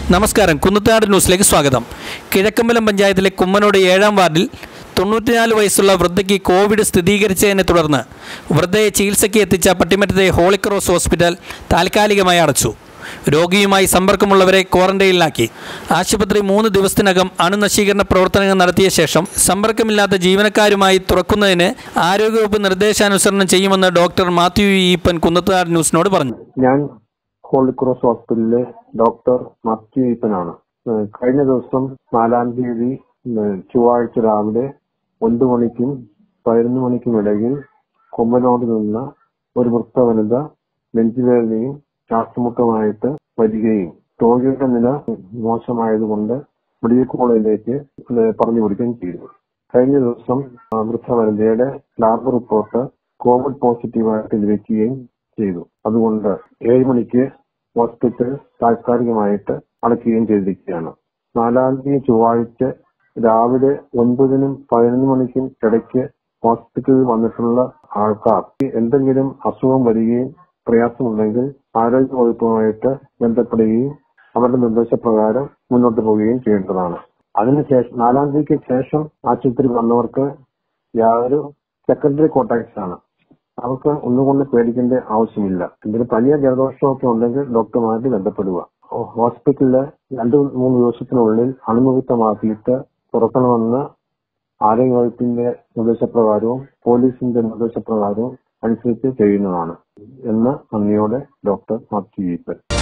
നമസ്കാരം കുന്നത്താട് ന്യൂസിലേക്ക് സ്വാഗതം കിഴക്കമ്പലം പഞ്ചായത്തിലെ കുമ്മനോട് ഏഴാം വാർഡിൽ തൊണ്ണൂറ്റിനാല് വയസ്സുള്ള വൃദ്ധയ്ക്ക് കോവിഡ് സ്ഥിരീകരിച്ചതിനെ തുടർന്ന് വൃദ്ധയെ ചികിത്സയ്ക്ക് എത്തിച്ച പട്ടിമറ്റത്തെ ഹോളിക്രോസ് ഹോസ്പിറ്റൽ താൽക്കാലികമായി അടച്ചു രോഗിയുമായി സമ്പർക്കമുള്ളവരെ ക്വാറന്റൈനിലാക്കി ആശുപത്രി മൂന്ന് ദിവസത്തിനകം അണുനശീകരണ പ്രവർത്തനങ്ങൾ നടത്തിയ ശേഷം സമ്പർക്കമില്ലാത്ത ജീവനക്കാരുമായി തുറക്കുന്നതിന് ആരോഗ്യവകുപ്പ് നിർദ്ദേശാനുസരണം ചെയ്യുമെന്ന് ഡോക്ടർ മാത്യു ഈപ്പൻ കുന്നത്താട് ന്യൂസിനോട് പറഞ്ഞു ഞാൻ ഹോളിക്രോസ് ഹോസ്പിറ്റലിലെ ഡോക്ടർ മാത്യു ഈപ്പനാണ് ഏഹ് കഴിഞ്ഞ ദിവസം നാലാം തീയതി ഏഹ് ചൊവ്വാഴ്ച രാവിലെ ഒൻപത് മണിക്കും പതിനൊന്ന് മണിക്കും ഇടയിൽ കൊമ്പനോട് നിന്ന് ഒരു വൃത്ത വനിത നെഞ്ചുവേദനയും ശ്വാസമുട്ടുമായിട്ട് വരികയും രോഗിയുടെ നില മോശമായതുകൊണ്ട് മെഡിക്കൽ കോളേജിലേക്ക് ഏഹ് പറഞ്ഞു വിടുകയും ചെയ്തു കഴിഞ്ഞ ദിവസം ആ വൃദ്ധ വനിതയുടെ ലാബ് റിപ്പോർട്ട് കോവിഡ് പോസിറ്റീവായിട്ട് ലഭിക്കുകയും ചെയ്തു അതുകൊണ്ട് ഏഴ് മണിക്ക് ഹോസ്പിറ്റൽ താൽക്കാലികമായിട്ട് അടയ്ക്കുകയും ചെയ്തിരിക്കുകയാണ് നാലാം തീയതി ചൊവ്വാഴ്ച രാവിലെ ഒൻപതിനും പതിനൊന്ന് മണിക്കും ഇടയ്ക്ക് ഹോസ്പിറ്റലിൽ വന്നിട്ടുള്ള ആൾക്കാർ എന്തെങ്കിലും അസുഖം വരികയും പ്രയാസമുണ്ടെങ്കിൽ ആരോഗ്യ വകുപ്പുമായിട്ട് ബന്ധപ്പെടുകയും അവരുടെ നിർദ്ദേശപ്രകാരം മുന്നോട്ട് പോവുകയും ചെയ്യേണ്ടതാണ് അതിനുശേഷം നാലാം തീയതിക്ക് ശേഷം ആശുപത്രി വന്നവർക്ക് യാതൊരു സെക്കൻഡറി കോൺടാക്ട്സ് ആണ് അവർക്ക് ഒന്നുകൊണ്ട് പേടിക്കേണ്ട ആവശ്യമില്ല എന്തെങ്കിലും പനിയോ ജലദോഷമോ ഒക്കെ ഉണ്ടെങ്കിൽ ഡോക്ടറുമായിട്ട് ബന്ധപ്പെടുക ഹോ- ഹോസ്പിറ്റലില് രണ്ട് മൂന്ന് ദിവസത്തിനുള്ളിൽ അണുമുക്തമാക്കിയിട്ട് തുറക്കണമെന്ന് ആരോഗ്യവകുപ്പിന്റെ നിർദ്ദേശപ്രകാരവും പോലീസിന്റെ നിർദ്ദേശപ്രകാരവും അനുസരിച്ച് ചെയ്യുന്നതാണ് എന്ന് നന്ദിയോടെ ഡോക്ടർ മാത്യു ഈപ്പൻ